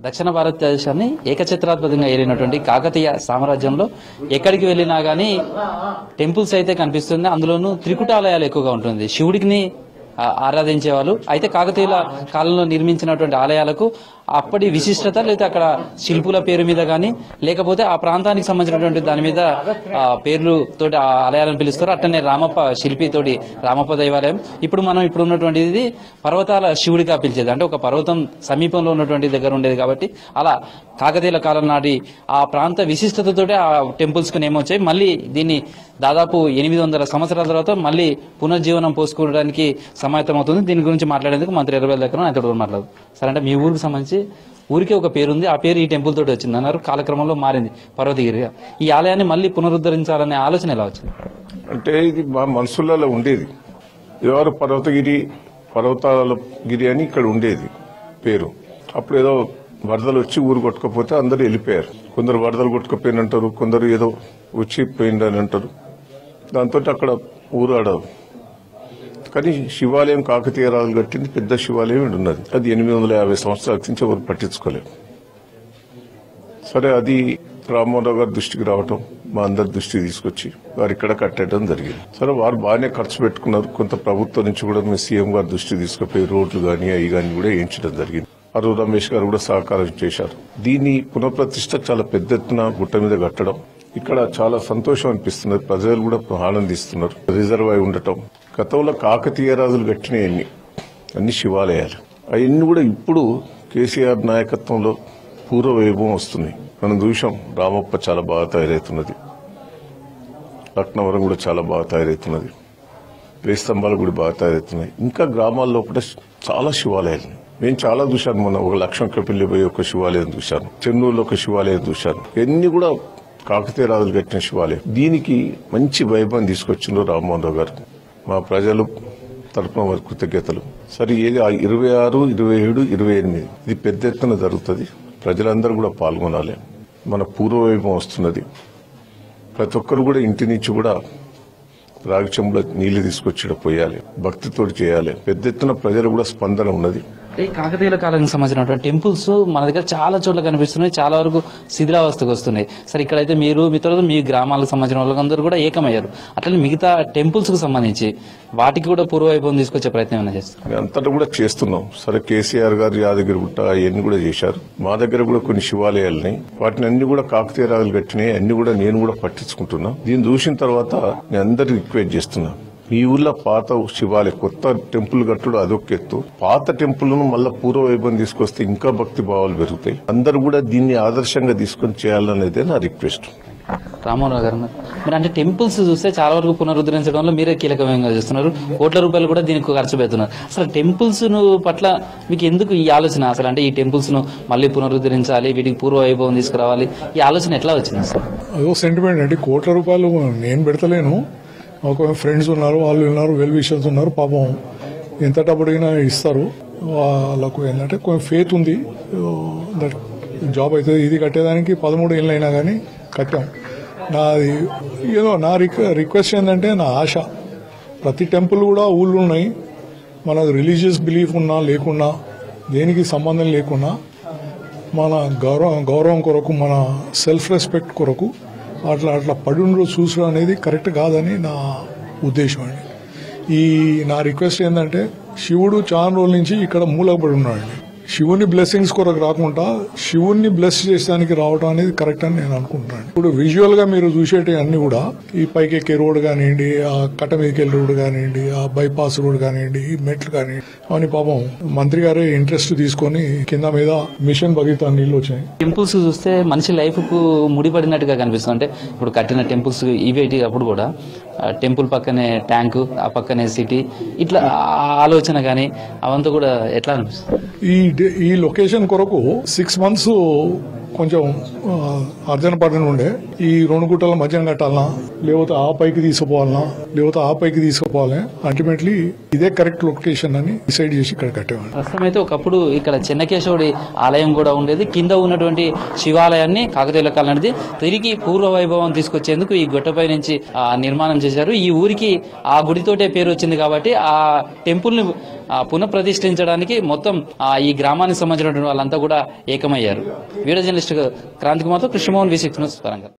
దక్షిణ భారతదేశాన్ని ఏకఛత్రాధిపతంగా ఏలినటువంటి కాకతీయ సామ్రాజ్యంలో ఎక్కడికి వెళ్ళినా గానీ టెంపుల్స్ అయితే కనిపిస్తుంది అందులోనూ త్రికుటాలయాలు ఎక్కువగా ఉంటుంది శివుడిని ఆ, ఆరాధించేవాళ్ళు అయితే కాకతీయుల కాలంలో నిర్మించినటువంటి ఆలయాలకు అప్పటి విశిష్టత లేదా అక్కడ శిల్పుల పేరు మీద కానీ లేకపోతే ఆ ప్రాంతానికి సంబంధించినటువంటి దాని మీద ఆ, పేర్లు తోటి ఆ ఆలయాలను పిలుస్తారు అట్లనే రామప్ప శిల్పి తోటి రామప్ప దైవాలయం ఇప్పుడు మనం ఇప్పుడు ఉన్నటువంటిది పర్వతాల శివుడిగా పిలిచేది అంటే ఒక పర్వతం సమీపంలో ఉన్నటువంటి దగ్గర ఉండేది కాబట్టి అలా కాకతీయుల కాలం నాటి ఆ ప్రాంత విశిష్టతతోటి ఆ టెంపుల్స్ కు నేమ్ వచ్చాయి మళ్ళీ దీన్ని దాదాపు ఎనిమిది వందల సంవత్సరాల తర్వాత మళ్ళీ పునర్జీవనం పోసుకోవడానికి సమాయత్తం అవుతుంది దీని గురించి మాట్లాడేందుకు మంత్రి ఇరవై దగ్గర ఆయనతో కూడా మాట్లాడదు సరే అంటే మీ ఊరికి సంబంధించి ఊరికే ఒక పేరు ఉంది ఆ పేరు ఈ టెంపుల్ తోటి వచ్చింది అన్నారు కాలక్రమంలో మారింది పర్వతగిరిగా ఈ ఆలయాన్ని మళ్ళీ పునరుద్ధరించాలనే ఆలోచన ఎలా వచ్చింది అంటే ఇది మా మనసులలో ఉండేది ఎవరు పర్వతగిరి పర్వతాల గిరి అని ఇక్కడ ఉండేది పేరు అప్పుడు ఏదో వరదలు వచ్చి ఊరు కొట్టుకపోతే అందరూ వెళ్ళిపోయారు కొందరు వరదలు కొట్టుకుపోయినంటారు కొందరు ఏదో వచ్చి పోయిందని అంటారు దాంతో అక్కడ ఊరు ఆడ కానీ శివాలయం కాకతీయ రాజులు కట్టింది పెద్ద శివాలయం ఈడ ఉన్నది అది ఎనిమిది వందల యాభై సంవత్సరాల నుంచి ఎవరు పట్టించుకోలేదు సరే అది రామ్మోహన్ గారి దృష్టికి రావటం మా అందరి దృష్టికి తీసుకొచ్చి వారు ఇక్కడ కట్టడం జరిగింది సరే వారు బాగానే ఖర్చు పెట్టుకున్నారు కొంత ప్రభుత్వం నుంచి కూడా మీ సీఎం గారి దృష్టికి తీసుకుపోయి రోడ్లు కానీ అవి కానీ కూడా వేయించడం జరిగింది అరు రమేష్ గారు కూడా సహకారం చేశారు దీని పునఃప్రతిష్ట చాలా పెద్ద ఎత్తున గుట్ట మీద కట్టడం ఇక్కడ చాలా సంతోషం అనిపిస్తున్నది ప్రజలు కూడా ఆనందిస్తున్నారు రిజర్వ్ అయి ఉండటం గతంలో కాకతీయ రాజులు కట్టినవన్నీ అన్ని శివాలయాలు అవన్నీ కూడా ఇప్పుడు కేసీఆర్ నాయకత్వంలో పూర్వ వైభవం వస్తుంది మనం చూసాం రామప్ప చాలా బాగా తయారవుతున్నది లక్నవరం కూడా చాలా బాగా తయారవుతున్నది వేయి స్తంభాలు కూడా బాగా తయారవుతున్నాయి ఇంకా గ్రామాల్లో కూడా చాలా శివాలయాలు నేను చాలా చూశాను మొన్న ఒక లక్ష్మణ కపిల్లి పోయి ఒక శివాలయం చూశాను చెన్నూరులో ఒక శివాలయం చూశాను ఇవన్నీ కూడా కాకతీయ రాజులు కట్టిన శివాలయం దీనికి మంచి వైభవం తీసుకొచ్చిండ్రు రామ్మోహన్ రావు గారు మా ప్రజలు తరపున వారి కృతజ్ఞతలు సరే ఏది ఆ ఇరవై ఆరు ఇరవై ఏడు ఇరవై ఎనిమిది ఇది పెద్ద ఎత్తున జరుగుతుంది ప్రజలందరూ కూడా పాల్గొనాలి మన పూర్వ వైభవం వస్తున్నది ప్రతి ఒక్కరు కూడా ఇంటి నుంచి కూడా రాగి చెంబులో నీళ్లు తీసుకొచ్చి పోయాలి భక్తితోటి చేయాలి పెద్ద ఎత్తున ప్రజలు కూడా స్పందన ఉన్నది ఈ కాకతీయుల కాలానికి సంబంధించినటువంటి టెంపుల్స్ మన దగ్గర చాలా చోట్ల కనిపిస్తున్నాయి చాలా వరకు శిథిలావస్థకు వస్తున్నాయి సరే ఇక్కడైతే మీరు మీ తర్వాత మీ గ్రామాలకు సంబంధించిన వాళ్ళందరూ కూడా ఏకమయ్యారు అట్లనే మిగతా టెంపుల్స్ కు సంబంధించి వాటికి కూడా పూర్వవైభవం తీసుకొచ్చే ప్రయత్నం ఏమైనా చేస్తారు మేము అంతటా కూడా చేస్తున్నాం సరే కేసీఆర్ గారు యాదగిరి గుట్ట అవన్నీ కూడా చేశారు మా దగ్గర కూడా కొన్ని శివాలయాలని వాటిని అన్ని కూడా కాకతీయ రాజులు కట్టినాయి అన్ని కూడా నేను కూడా పట్టించుకుంటున్నా దీన్ని చూసిన తర్వాత నేను అందరికి రిక్వెస్ట్ చేస్తున్నా ఈ ఊర్లో పాత శివాలయం కొత్త టెంపుల్ కట్టుడు అదొక ఎత్తు పాత టెంపుల్ ను మళ్ళా పూర్వ వైభవం తీసుకొస్తే ఇంకా భక్తి భావాలు పెరుగుతాయి అందరూ కూడా దీన్ని ఆదర్శంగా తీసుకొని చేయాలనేదే నా రిక్వెస్ట్ రామారావు గారు అన్నారు. మీరు అంటే టెంపుల్స్ చూస్తే చాలా వరకు పునరుద్ధరించడంలో మీరే కీలకంగా చేస్తున్నారు కోట్ల రూపాయలు కూడా దీనికి ఖర్చు పెడుతున్నారు అసలు టెంపుల్స్ ను పట్ల మీకు ఎందుకు ఈ ఆలోచన అసలు అంటే ఈ టెంపుల్స్ ను మళ్ళీ పునరుద్ధరించాలి వీటికి పూర్వ వైభవం తీసుకురావాలి ఈ ఆలోచన ఎట్లా వచ్చింది అసలు అదో సెంటిమెంట్ అండి కోట్ల రూపాయలు నేను పెడతలేను ఒక ఫ్రెండ్స్ ఉన్నారు వాళ్ళు ఉన్నారు వెల్ విషర్స్ ఉన్నారు పాపం ఎంత డబ్బు అడిగినా ఇస్తారు వాళ్ళకు ఏంటంటే కొంచెం ఫేత్ ఉంది దట్ జాబ్ అవుతుంది ఇది కట్టేదానికి పదమూడు ఏళ్ళు అయినా కానీ కట్టాం నాది ఏదో నా రిక్ రిక్వెస్ట్ ఏంటంటే నా ఆశ ప్రతి టెంపుల్ కూడా ఊళ్ళు ఉన్నాయి మనకు రిలీజియస్ బిలీఫ్ ఉన్నా లేకున్నా దేనికి సంబంధం లేకున్నా మన గౌరవం గౌరవం కొరకు మన సెల్ఫ్ రెస్పెక్ట్ కొరకు అట్లా అట్లా పడుండ్రు చూసడం అనేది కరెక్ట్ కాదని నా ఉద్దేశం అండి ఈ నా రిక్వెస్ట్ ఏంటంటే శివుడు చాలా రోజుల నుంచి ఇక్కడ మూలకపడి ఉన్నాడండి శివుని బ్లెస్సింగ్స్ కొరకు రాకుండా శివుణ్ణి బ్లెస్ చేసడానికి రావడం అనేది కరెక్ట్ అని నేను అనుకుంటున్నాను ఇప్పుడు విజువల్ గా మీరు చూసేటి అన్ని కూడా ఈ పైకి ఎక్కే రోడ్ కానివ్వండి ఆ కట్ట మీదకి వెళ్ళే రోడ్ కానివ్వండి ఆ బైపాస్ రోడ్ కానివ్వండి ఈ మెట్లు కానివ్వండి అవన్నీ పాపం మంత్రి గారే ఇంట్రెస్ట్ తీసుకొని కింద మీద మిషన్ భగీత నీళ్ళు వచ్చాయి టెంపుల్స్ చూస్తే మనిషి లైఫ్ కు ముడిపడినట్టుగా కనిపిస్తుంది అంటే ఇప్పుడు కట్టిన టెంపుల్స్ ఇవేటి అప్పుడు కూడా ఆ టెంపుల్ పక్కనే ట్యాంకు ఆ పక్కనే సిటీ ఇట్లా ఆ ఆలోచన కానీ అవంతా కూడా ఎట్లా అనిపిస్తుంది ఈ డే- ఈ లొకేషన్ కొరకు సిక్స్ మంత్స్ కొంచెం ఆ, అర్జన పడిన ఉండే ఈ రెండు గుట్టల మధ్యన కట్టాలనా లేకపోతే ఆ పైకి తీసుకుపోవాలనా లేకపోతే ఆ పైకి తీసుకుపోవాలి అల్టిమేట్లీ ఇదే కరెక్ట్ లొకేషన్ అని డిసైడ్ చేసి ఇక్కడ కట్టేవాడు ప్రస్తుతం అయితే ఒకప్పుడు ఇక్కడ చెన్నకేశవుడి ఆలయం కూడా ఉండేది కింద ఉన్నటువంటి శివాలయాన్ని కాకతీయుల కాలం అనేది తిరిగి పూర్వ వైభవం తీసుకొచ్చేందుకు ఈ గుట్టపై నుంచి ఆ నిర్మాణం చేశారు ఈ ఊరికి ఆ గుడితోటే పేరు వచ్చింది కాబట్టి ఆ టెంపుల్ ని ఆ, పునఃప్రతిష్ఠించడానికి మొత్తం ఆ, ఈ గ్రామానికి సంబంధించినటువంటి వాళ్ళంతా కూడా ఏకమయ్యారు వీడియో జర్నలిస్ట్ క్రాంతి కుమార్తో Krishnamohan V six news Warangal